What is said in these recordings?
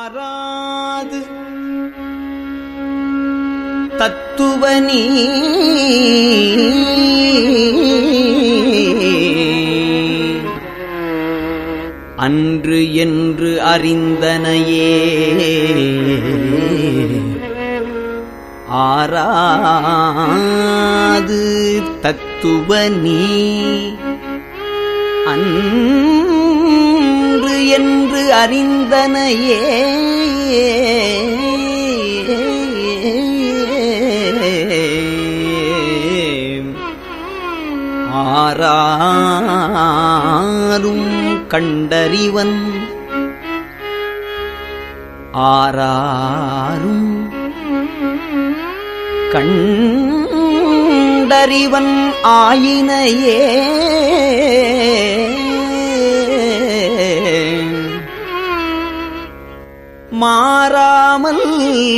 ஆராது தத்துவனி அன்று என்று அறிந்தனையே ஆராது தத்துவனி அன்று என்று அறிந்தனையே ஆராரும் கண்டறிவன் ஆராரும் கண்டறிவன் ஆயினையே மாறாமல்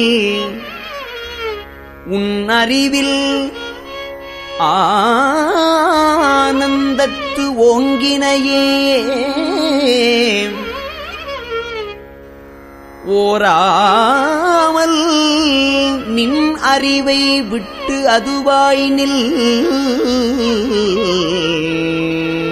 உன் அறிவில் ஆனந்தத்து ஓங்கினையே ஓராமல் நின் அறிவை விட்டு அதுவாய் நில்